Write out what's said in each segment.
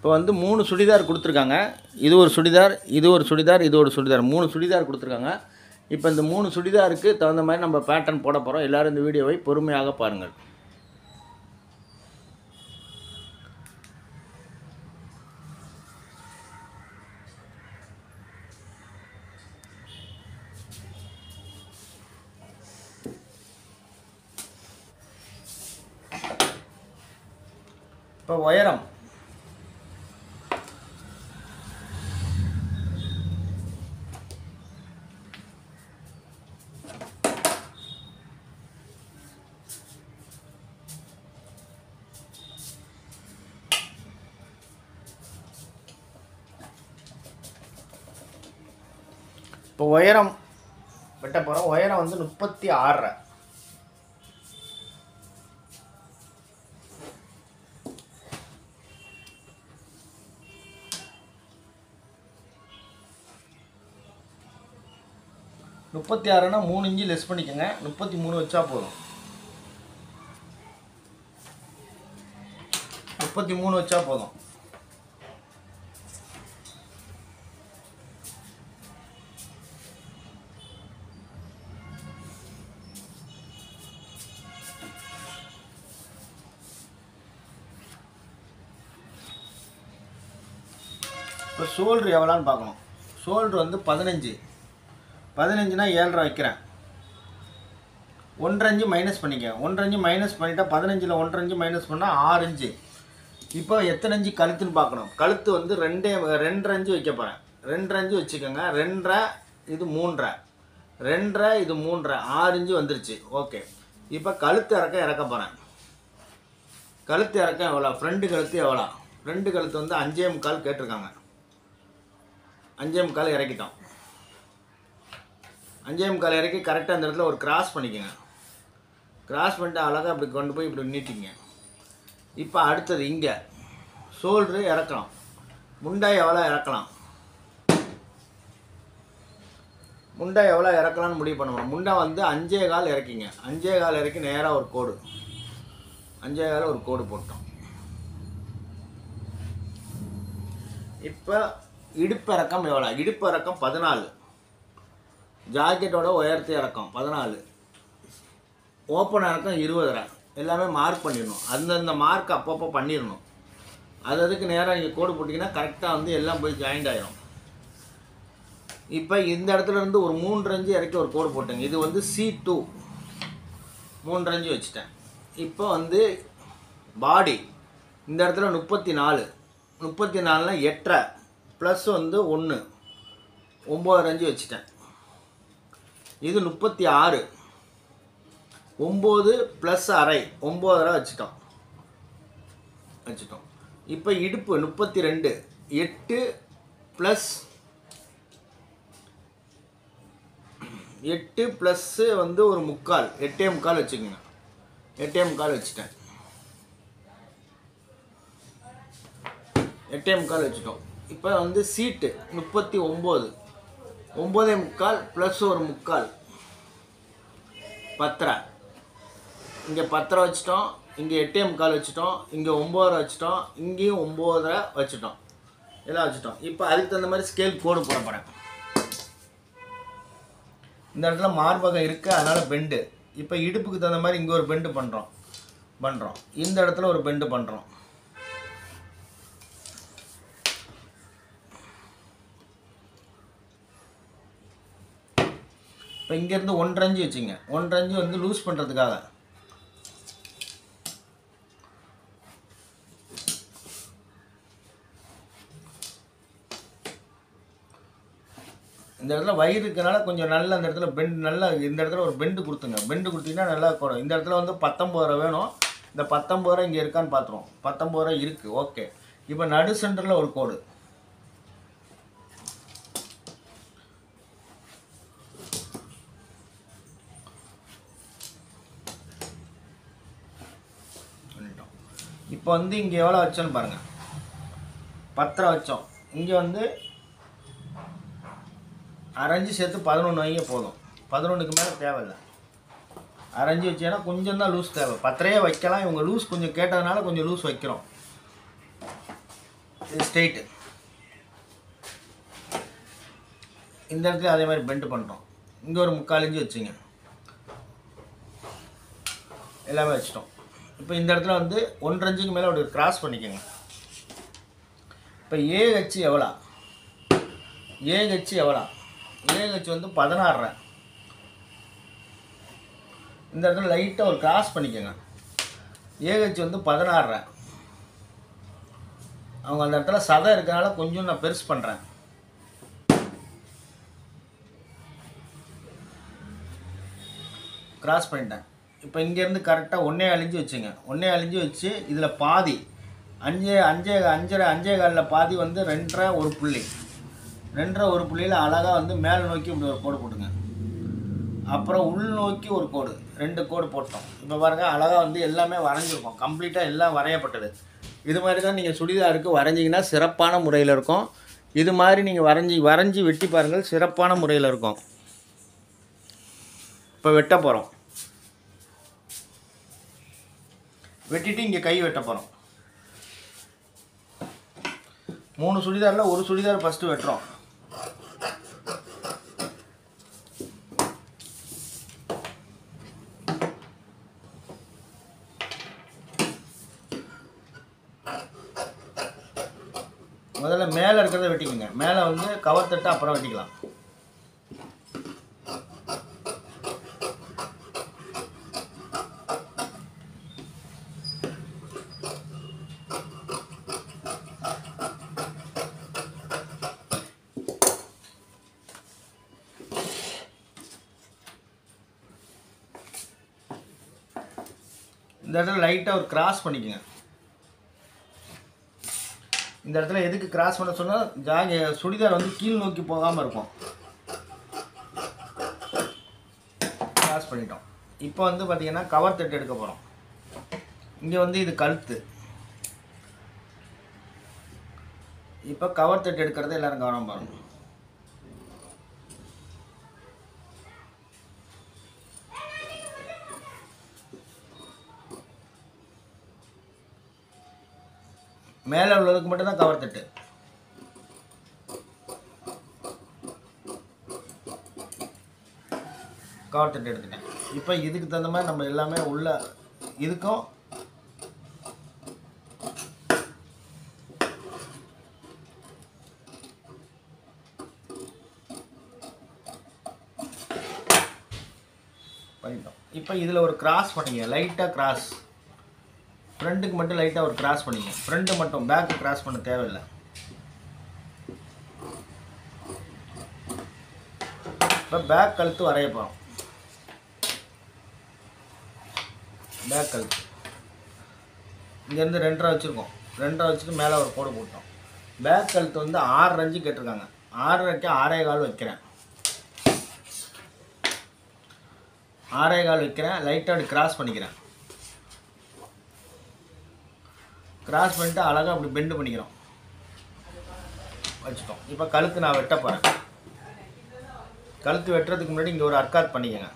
இப்போ வந்து மூணு சுடிதார் கொடுத்துருக்காங்க இது ஒரு சுடிதார் இது ஒரு சுடிதார் இது ஒரு சுடிதார் மூணு சுடிதார் கொடுத்துருக்காங்க இப்போ இந்த மூணு சுடிதாருக்கு தகுந்த மாதிரி நம்ம பேட்டர்ன் போட போகிறோம் எல்லோரும் இந்த வீடியோவை பொறுமையாக பாருங்கள் இப்போ உயரம் இப்போ உயரம் வெட்ட போகிறோம் உயரம் வந்து முப்பத்தி ஆறரை முப்பத்தி ஆறுனா மூணு இன்ச்சு லெஸ் பண்ணிக்கோங்க முப்பத்தி மூணு வச்சா போதும் முப்பத்தி மூணு வச்சா போதும் இப்போ ஷோல்ட்ரு எவ்வளோன்னு பார்க்கணும் ஷோல்ட்ரு வந்து பதினஞ்சு பதினஞ்சுனா ஏழரை வைக்கிறேன் ஒன்றரை இன்ச்சு மைனஸ் பண்ணிக்க ஒன்றரை இன்ச்சு மைனஸ் பண்ணிட்டா பதினஞ்சில் ஒன்றரை இன்ச்சு மைனஸ் பண்ணால் ஆறு இன்ச்சு இப்போ எத்தனை இன்ச்சு கழுத்துன்னு பார்க்கணும் கழுத்து வந்து ரெண்டே ரெண்டரை இன்ச்சு வைக்க போகிறேன் ரெண்டரை இன்ச்சு வச்சுக்கோங்க ரெண்டரை இது மூன்றரை ரெண்டரை இது மூன்றரை ஆறு இன்ச்சு வந்துருச்சு ஓகே இப்போ கழுத்து இறக்க இறக்க போகிறேன் கழுத்து இறக்க எவ்வளோ ஃப்ரண்ட் கழுத்து எவ்வளோ ஃப்ரண்ட் கழுத்து வந்து அஞ்சே முக்கால் கேட்டிருக்காங்க அஞ்சே முக்கால் இறக்கிட்டோம் அஞ்சே முக்கால் இறக்கி கரெக்டாக அந்த இடத்துல ஒரு கிராஸ் பண்ணிக்கோங்க கிராஸ் பண்ணிட்டு அழகாக அப்படி கொண்டு போய் இப்படி நீட்டிங்க இப்போ அடுத்தது இங்கே ஷோல்ட்ரு இறக்கலாம் முண்டை எவ்வளோ இறக்கலாம் முண்டை எவ்வளோ இறக்கலாம்னு முடிவு பண்ணுவோம் முண்டை வந்து அஞ்சே கால் இறக்கிங்க அஞ்சே கால் இறக்கி நேராக ஒரு கோடு அஞ்சே கால் ஒரு கோடு போட்டோம் இப்போ இடுப்பு இறக்கம் எவ்வளோ இடுப்பு இறக்கம் பதினாலு ஜாக்கெட்டோட உயரத்து இறக்கம் பதினாலு ஓப்பன் இறக்கம் இருபதரை எல்லாமே மார்க் பண்ணிடணும் அந்தந்த மார்க் அப்பப்போ பண்ணிடணும் அது அதுக்கு நேராக நீங்கள் கோடு போட்டிங்கன்னா கரெக்டாக வந்து எல்லாம் போய் ஜாயிண்ட் ஆயிரும் இப்போ இந்த இடத்துல இருந்து ஒரு மூன்று அஞ்சு இறக்கி ஒரு கோடு போட்டேங்க இது வந்து சி டூ மூன்று அஞ்சு வச்சுட்டேன் இப்போ வந்து பாடி இந்த இடத்துல முப்பத்தி நாலு முப்பத்தி நாலுனா எட்டரை ப்ளஸ் வந்து ஒன்று ஒம்பது அஞ்சு வச்சுட்டேன் இது முப்பத்தி ஆறு ஒம்பது ப்ளஸ் அரை ஒம்போதரை வச்சுட்டோம் வச்சுட்டோம் இப்போ இடுப்பு முப்பத்தி ரெண்டு எட்டு ப்ளஸ் எட்டு ப்ளஸ்ஸு வந்து ஒரு முக்கால் எட்டே முக்கால் வச்சுக்கோங்க எட்டே முக்கால் வச்சுட்டேன் எட்டே முக்கால் வச்சுட்டோம் இப்போ வந்து சீட்டு முப்பத்தி ஒம்பது ஒம்போதே முக்கால் ப்ளஸ் ஒரு முக்கால் பத்தரை இங்கே பத்தரை வச்சுட்டோம் இங்கே எட்டே முக்கால் வச்சுட்டோம் இங்கே ஒம்போதரை வச்சுட்டோம் இங்கேயும் ஒம்போதரை வச்சுட்டோம் எல்லாம் வச்சுட்டோம் இப்போ அதுக்கு தகுந்த மாதிரி ஸ்கேல் கோடு போட போகிறேன் இந்த இடத்துல மார்பகம் இருக்குது அதனால் பெண்டு இப்போ இடுப்புக்கு தகுந்த மாதிரி இங்கே ஒரு பெண்டு பண்ணுறோம் பண்ணுறோம் இந்த இடத்துல ஒரு பெண்டு பண்ணுறோம் இப்போ இங்கேருந்து ஒன்றரை அஞ்சு வச்சுங்க ஒன்றரை அஞ்சு வந்து லூஸ் பண்ணுறதுக்காக இந்த இடத்துல வயிறு இருக்கனால கொஞ்சம் நல்ல அந்த இடத்துல பெண்ட் நல்லா இந்த இடத்துல ஒரு பெண்டு கொடுத்துங்க பெண்டு கொடுத்தீங்கன்னா நல்லா கூடும் இந்த இடத்துல வந்து பத்தொம்பது ரூபா வேணும் இந்த பத்தொம்பது ரூபா இங்கே இருக்கான்னு பார்த்துருவோம் பத்தொம்பது ரூபா இருக்குது ஓகே இப்போ நடு சென்டரில் ஒரு கோடு பண்ணிட்டோம் இப்போ வந்து இங்கே எவ்வளோ வச்சோன்னு பாருங்கள் பத்தரை வச்சோம் இங்கே வந்து அரைஞ்சு சேர்த்து பதினொன்று வைங்க போதும் பதினொன்றுக்கு மேலே தேவையில்லை அரைஞ்சு வச்சேன்னா கொஞ்சம் தான் லூஸ் தேவை பத்தரையே வைக்கலாம் இவங்க லூஸ் கொஞ்சம் கேட்டதுனால கொஞ்சம் லூஸ் வைக்கிறோம் இது ஸ்ட்ரெயிட்டு இந்த இடத்துல அதே மாதிரி பெண்ட் பண்ணுறோம் இங்கே ஒரு முக்கால் இன்ச்சு வச்சுங்க எல்லாமே வச்சிட்டோம் இப்போ இந்த இடத்துல வந்து ஒன்றரை இன்ச்சுக்கு மேலே ஒரு கிராஸ் பண்ணிக்கோங்க இப்போ ஏஹெச் எவ்வளோ ஏஹெச் எவ்வளோ ஏஹெச் வந்து பதினாறுறேன் இந்த இடத்துல லைட்டாக ஒரு கிராஸ் பண்ணிக்கோங்க ஏஹெச் வந்து பதினாறுறேன் அவங்க அந்த இடத்துல சதை இருக்கனால கொஞ்சம் நான் பெருசு பண்ணுறேன் கிராஸ் பண்ணிட்டேன் இப்போ இங்கேருந்து கரெக்டாக ஒன்றே அழிஞ்சு வச்சுங்க ஒன்றே அழிஞ்சு வச்சு இதில் பாதி அஞ்சே அஞ்சே அஞ்சரை அஞ்சே காலில் பாதி வந்து ரெண்டரை ஒரு புள்ளி ரெண்டரை ஒரு புள்ளியில் அழகாக வந்து மேலே நோக்கி இப்படி ஒரு கோடு போட்டுங்க அப்புறம் உள் நோக்கி ஒரு கோடு ரெண்டு கோடு போட்டோம் இப்போ பாருங்க அழகாக வந்து எல்லாமே வரைஞ்சிருக்கோம் கம்ப்ளீட்டாக எல்லாம் வரையப்பட்டது இது மாதிரி தான் நீங்கள் சுடிதாருக்கு வரைஞ்சிங்கன்னா சிறப்பான முறையில் இருக்கும் இது மாதிரி நீங்கள் வரைஞ்சி வரைஞ்சி வெட்டி பாருங்கள் சிறப்பான முறையில் இருக்கும் இப்போ வெட்ட போகிறோம் வெட்டிட்டு இங்கே கை வெட்ட போகிறோம் மூணு சுடிதாரில் ஒரு சுடிதார் ஃபஸ்ட்டு வெட்டுறோம் முதல்ல மேலே இருக்கிறத வெட்டிக்கோங்க மேலே வந்து கவர் தட்டு அப்புறம் வெட்டிக்கலாம் இந்த இடத்துல லைட்டாக ஒரு கிராஸ் பண்ணிக்கோங்க இந்த இடத்துல எதுக்கு கிராஸ் பண்ண சொன்னால் ஜாகி சுடிதார் வந்து கீழ் நோக்கி போகாமல் இருக்கும் கிராஸ் பண்ணிட்டோம் இப்போ வந்து பார்த்தீங்கன்னா கவர் தட்டு எடுக்க போகிறோம் இங்கே வந்து இது கழுத்து இப்போ கவர் தட்டு எடுக்கிறத எல்லாரும் கவனம் பாருங்க மேலே உள்ளதுக்கு மட்டும்தான் கவர் தட்டு கவர் தட்டு எடுத்துட்டேன் இப்போ இதுக்கு தகுந்த மாதிரி நம்ம எல்லாமே உள்ள இதுக்கும் பண்ணிட்டோம் இப்போ இதில் ஒரு கிராஸ் பண்ணிங்க லைட்டாக கிராஸ் ஃப்ரண்ட்டுக்கு மட்டும் லைட்டாக ஒரு கிராஸ் பண்ணிங்க ஃப்ரண்ட்டு மட்டும் பேக்கு கிராஸ் பண்ண தேவையில்லை இப்போ பேக் கழுத்து வரைய போகிறோம் பேக் கழுத்து இங்கேருந்து ரெண்டரை வச்சுருக்கோம் ரெண்டரை வச்சுட்டு மேலே ஒரு கோடு போட்டோம் பேக் கழுத்து வந்து ஆறு அஞ்சு கேட்டிருக்காங்க ஆறரைக்கு ஆறே கால் வைக்கிறேன் ஆறே கால் வைக்கிறேன் லைட்டாக அப்படி கிராஸ் பண்ணிக்கிறேன் கிராஸ் பண்ணிட்டு அழகாக அப்படி பெண்டு பண்ணிக்கிறோம் வச்சுட்டோம் இப்போ கழுத்து நான் வெட்ட போகிறேன் கழுத்து வெட்டுறதுக்கு முன்னாடி இங்கே ஒரு அர்க்காத் பண்ணிக்கங்க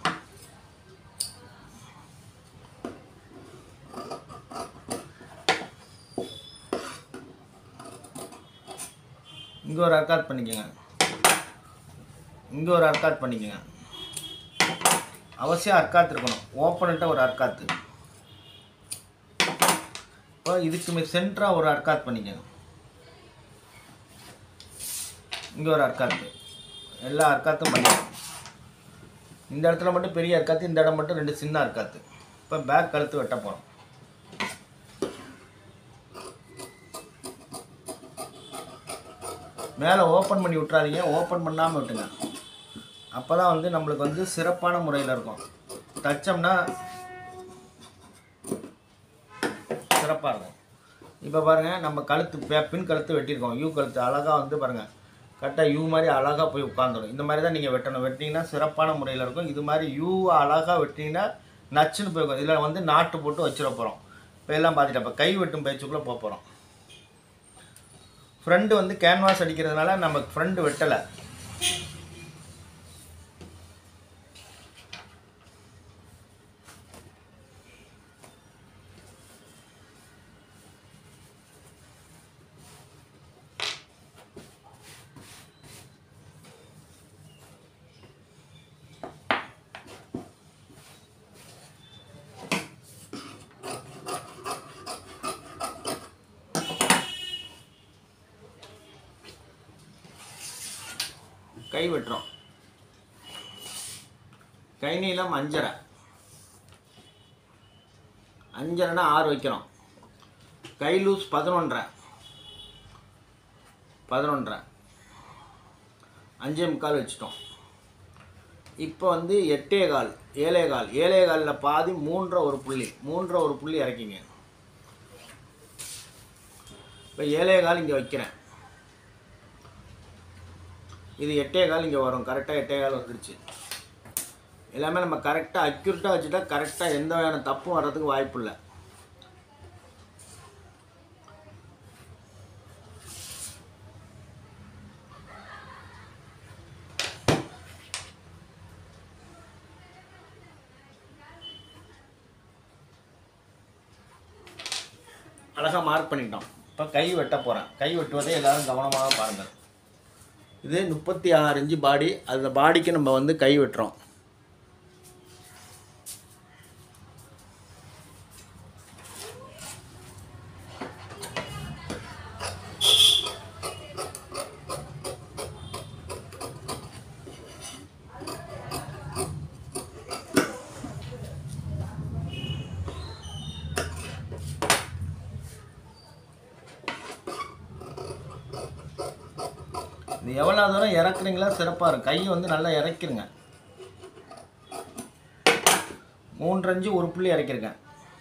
இங்கே ஒரு அர்க்காத் பண்ணிக்கங்க இங்கே ஒரு அர்க்காத் பண்ணிக்கங்க அவசியம் அர்க்காத் இருக்கணும் ஓப்பன்ட்ட ஒரு அர்க்காத்து இப்போ இதுக்கு சென்டராக ஒரு அர்க்காத் பண்ணிக்கங்க இங்கே ஒரு அர்க்காத்து எல்லா அர்க்காத்தும் பண்ணிக்கணும் இந்த இடத்துல மட்டும் பெரிய அர்க்காத்து இந்த இடம் மட்டும் ரெண்டு சின்ன அர்க்காத்து இப்போ பேக் கழுத்து வெட்ட போகிறோம் மேலே ஓப்பன் பண்ணி விட்றாதீங்க ஓப்பன் பண்ணாமல் விட்டுங்க அப்போ தான் வந்து நம்மளுக்கு வந்து சிறப்பான முறையில் இருக்கும் தச்சோம்னா சிறப்பாக இருக்கும் இப்போ பாருங்கள் நம்ம கழுத்து பே- பின் கழுத்து வெட்டியிருக்கோம் யூ கழுத்து அழகாக வந்து பாருங்கள் கரெக்டாக யூ மாதிரி அழகாக போய் உட்காந்துடும் இந்த மாதிரி தான் நீங்கள் வெட்டணும் வெட்டிங்கன்னா சிறப்பான முறையில் இருக்கும் இது மாதிரி யூ அழகாக வெட்டிங்கன்னா நச்சுன்னு போயிருக்கும் இதில் வந்து நாட்டு போட்டு வச்சிட போகிறோம் இப்போ எல்லாம் பார்த்துட்டு இப்போ கை வெட்டும் பயிற்சிக்குள்ளே போக போகிறோம் ஃப்ரண்ட் வந்து கேன்வாஸ் அடிக்கிறதுனால நம்ம ஃப்ரண்ட் வெட்டலை கை வெட்டுறோம் கை நீளம் அஞ்சரை அஞ்சரைனா ஆறு வைக்கிறோம் கை லூஸ் பதினொன்றரை பதினொன்றரை அஞ்சே முக்கால் வச்சுட்டோம் இப்போ வந்து எட்டே கால் ஏழே கால் ஏழே காலில் பாதி மூன்றரை ஒரு புள்ளி மூன்றரை ஒரு புள்ளி இறக்கிங்க இப்போ ஏழே கால் இங்கே வைக்கிறேன் இது எட்டே கால் இங்கே வரும் கரெக்டாக எட்டே கால் வந்துடுச்சு எல்லாமே நம்ம கரெக்டாக அக்யூரேட்டாக வச்சுட்டா கரெக்டாக எந்த வகையான தப்பும் வர்றதுக்கு வாய்ப்பு இல்லை அழகாக மார்க் பண்ணிட்டோம் இப்போ கை வெட்ட போகிறேன் கை வெட்டுவதை எல்லாரும் கவனமாக பாருங்கள் இது முப்பத்தி ஆறு இன்ச்சு பாடி அந்த பாடிக்கு நம்ம வந்து கை வெட்டுறோம் இது எவ்வளோ தூரம் இறக்குறீங்களா சிறப்பாக இருக்கும் கையை வந்து நல்லா இறக்கிருங்க மூன்றஞ்சு ஒரு புள்ளி இறக்கிருக்கேன்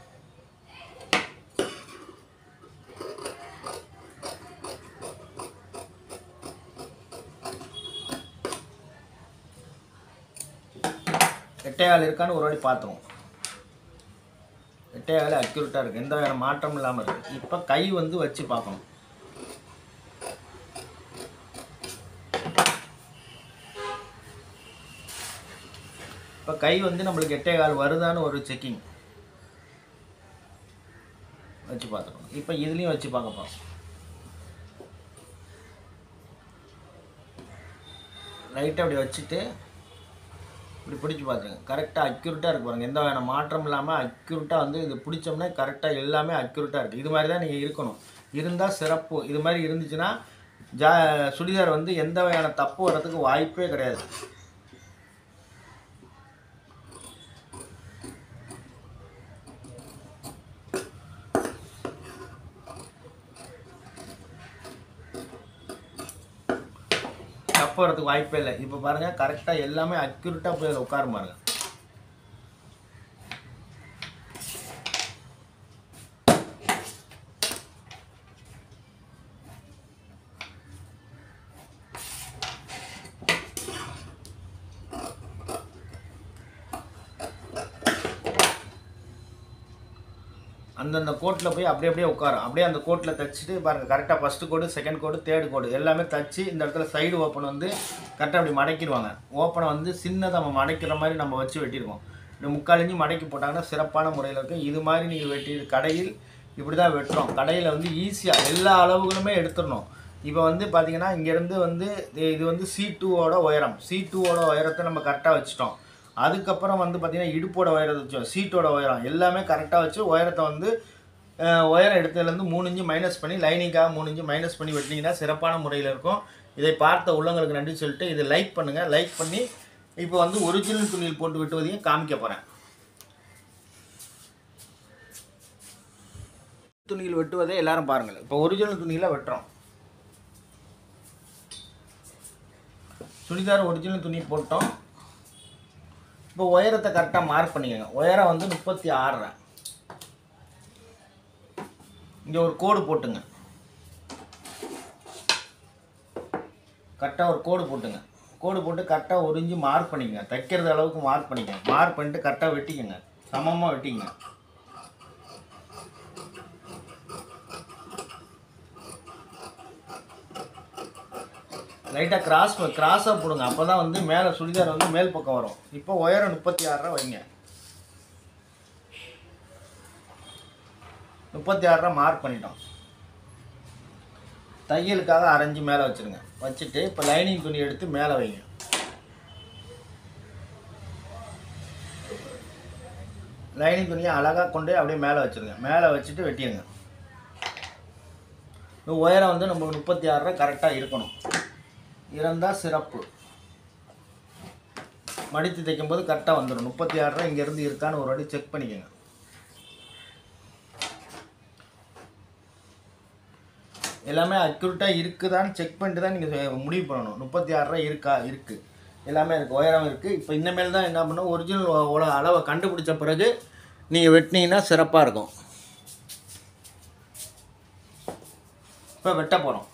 எட்டையாள் இருக்கான்னு ஒரு வாட்டி பார்த்துருவோம் எட்டையாள் அக்யூரேட்டாக இருக்குது எந்த வகையான மாற்றம் இல்லாமல் இருக்குது இப்போ கை வந்து வச்சு பார்க்கணும் இப்போ கை வந்து நம்மளுக்கு எட்டே கால் வருதான்னு ஒரு செக்கிங் வச்சு பார்த்துக்கணும் இப்போ இதுலேயும் வச்சு பார்க்க போகிறோம் லைட்டாக அப்படி வச்சுட்டு இப்படி பிடிச்சி பார்த்துருங்க கரெக்டாக அக்யூரேட்டாக இருக்கு பாருங்க எந்த வகையான மாற்றம் இல்லாமல் அக்யூரேட்டாக வந்து இது பிடிச்சோம்னா கரெக்டாக எல்லாமே அக்யூரேட்டாக இருக்குது இது மாதிரி தான் நீங்கள் இருக்கணும் இருந்தால் சிறப்பு இது மாதிரி இருந்துச்சுன்னா ஜா சுடிதார் வந்து எந்த வகையான தப்பு வர்றதுக்கு வாய்ப்பே கிடையாது தப்பு வரதுக்கு வாய்ப்பே இல்லை இப்போ பாருங்க கரெக்டாக எல்லாமே அக்யூரேட்டாக போய் அதில் உட்கார பாருங்க அந்தந்த கோட்டில் போய் அப்படியே அப்படியே உட்காரும் அப்படியே அந்த கோட்டில் தைச்சிட்டு பாருங்கள் கரெக்டாக ஃபஸ்ட்டு கோடு செகண்ட் கோடு தேர்ட் கோடு எல்லாமே தச்சு இந்த இடத்துல சைடு ஓப்பன் வந்து கரெக்டாக அப்படி மடக்கிடுவாங்க ஓப்பனை வந்து சின்னதாக நம்ம மடக்கிற மாதிரி நம்ம வச்சு வெட்டியிருக்கோம் இந்த முக்கால் இஞ்சி மடக்கி போட்டாங்கன்னா சிறப்பான முறையில் இருக்கும் இது மாதிரி நீங்கள் வெட்டி கடையில் இப்படி தான் வெட்டுறோம் கடையில் வந்து ஈஸியாக எல்லா அளவுகளுமே எடுத்துடணும் இப்போ வந்து பார்த்தீங்கன்னா இங்கேருந்து வந்து இது- இது வந்து சி டூவோட உயரம் சி டூவோட உயரத்தை நம்ம கரெக்டாக வச்சுட்டோம் அதுக்கப்புறம் வந்து பார்த்தீங்கன்னா இடுப்போட உயரத்தை வச்சோம் சீட்டோட உயரம் எல்லாமே கரெக்டாக வச்சு உயரத்தை வந்து அஹ், உயரம் எடுத்ததுலேருந்து மூணு இன்ச்சு மைனஸ் பண்ணி லைனிங்காக மூணு இன்ச்சு மைனஸ் பண்ணி வெட்டினீங்கன்னா சிறப்பான முறையில் இருக்கும் இதை பார்த்த உள்ளங்களுக்கு நன்றி சொல்லிட்டு இதை லைக் பண்ணுங்கள் லைக் பண்ணி இப்போ வந்து ஒரிஜினல் துணியில் போட்டு வெட்டுவதையும் காமிக்க போகிறேன் துணியில் வெட்டுவதை எல்லாரும் பாருங்கள் இப்போ ஒரிஜினல் துணியில் வெட்டுறோம் சுடிதார் ஒரிஜினல் துணி போட்டோம் இப்போ உயரத்தை கரெக்டாக மார்க் பண்ணிக்கோங்க உயரம் வந்து முப்பத்தி ஆறரை இங்கே ஒரு கோடு போட்டுங்க கரெக்டாக ஒரு கோடு போட்டுங்க கோடு போட்டு கரெக்டாக ஒரு இன்ச்சு மார்க் பண்ணிக்கங்க தைக்கிறது அளவுக்கு மார்க் பண்ணிக்கங்க மார்க் பண்ணிட்டு கரெக்டாக வெட்டிக்கங்க சமமாக வெட்டிக்கங்க லைட்டாக கிராஸ் கிராஸாக போடுங்க அப்போ தான் வந்து மேலே சுடிதார் வந்து மேல் பக்கம் வரும் இப்போ உயரம் முப்பத்தி ஆறு ரூபா வைங்க முப்பத்தி ஆறு ரூபா மார்க் பண்ணிட்டோம் தையலுக்காக அரைஞ்சு மேலே வச்சுருங்க வச்சுட்டு இப்போ லைனிங் துணி எடுத்து மேலே வைங்க லைனிங் துணியை அழகாக கொண்டு அப்படியே மேலே வச்சுருங்க மேலே வச்சுட்டு வெட்டிடுங்க இந்த உயரம் வந்து நமக்கு முப்பத்தி ஆறு ரூபா கரெக்டாக இருக்கணும் இருந்தால் சிறப்பு மடித்து தைக்கும்போது கரெக்டாக வந்துடும் முப்பத்தி ஆறு ரூபா இங்கேருந்து இருக்கான்னு ஒரு வாட்டி செக் பண்ணிக்கோங்க எல்லாமே அக்யூரேட்டாக இருக்குதான்னு செக் பண்ணிட்டு தான் நீங்கள் முடிவு பண்ணணும் முப்பத்தி ஆறு ரூபா இருக்கா இருக்குது எல்லாமே இருக்குது உயரம் இருக்குது இப்போ இனிமேல் தான் என்ன பண்ணணும் ஒரிஜினல் அளவை கண்டுபிடிச்ச பிறகு நீங்கள் வெட்டினீங்கன்னா சிறப்பாக இருக்கும் இப்போ வெட்ட போகிறோம்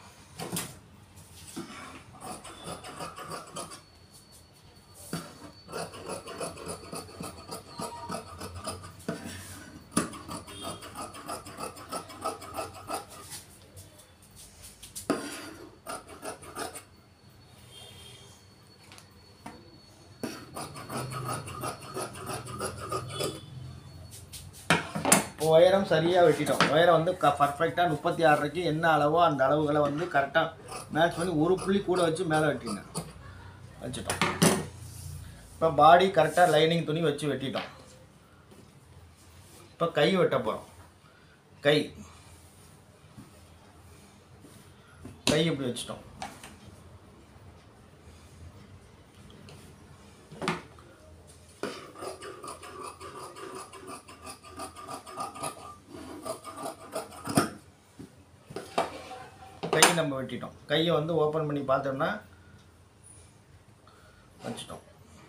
இப்போ உயரம் சரியாக வெட்டிட்டோம் உயரம் வந்து க பர்ஃபெக்டாக முப்பத்தி ஆறரைக்கு என்ன அளவோ அந்த அளவுகளை வந்து கரெக்டாக மேட்ச் பண்ணி ஒரு புள்ளி கூட வச்சு மேலே வெட்டிங்க வச்சுட்டோம் இப்போ பாடி கரெக்டாக லைனிங் துணி வச்சு வெட்டிட்டோம் இப்போ கை வெட்ட போகிறோம் கை கை இப்படி வச்சுட்டோம் கை நம்ம வெட்டிட்டோம் கையை வந்து ஓப்பன் பண்ணி பார்த்தோம்னா வச்சிட்டோம்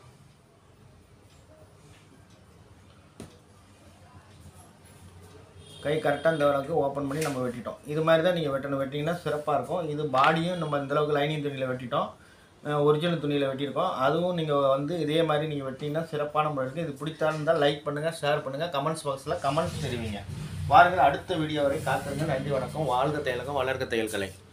கை கரெக்டாக இந்த அளவுக்கு ஓப்பன் பண்ணி நம்ம வெட்டிட்டோம் இது மாதிரி தான் நீங்கள் வெட்டணும் வெட்டிங்கன்னா சிறப்பாக இருக்கும் இது பாடியும் நம்ம இந்த அளவுக்கு லைனிங் துணியில் வெட்டிட்டோம் ஒரிஜினல் துணியில் வெட்டியிருக்கோம் அதுவும் நீங்கள் வந்து இதே மாதிரி நீங்கள் வெட்டிங்கன்னா சிறப்பான முறை இருக்குது இது பிடித்தாருந்தால் லைக் பண்ணுங்கள் ஷேர் பண்ணுங்கள் கமெண்ட்ஸ் பாக்ஸில் கமெண்ட்ஸ் தெரிவிங்க வாருங்கள் அடுத்த வீடியோ வரை காத்திருங்க நன்றி வணக்கம் வாழ்க தையலகம் வளர்க தையல் கலை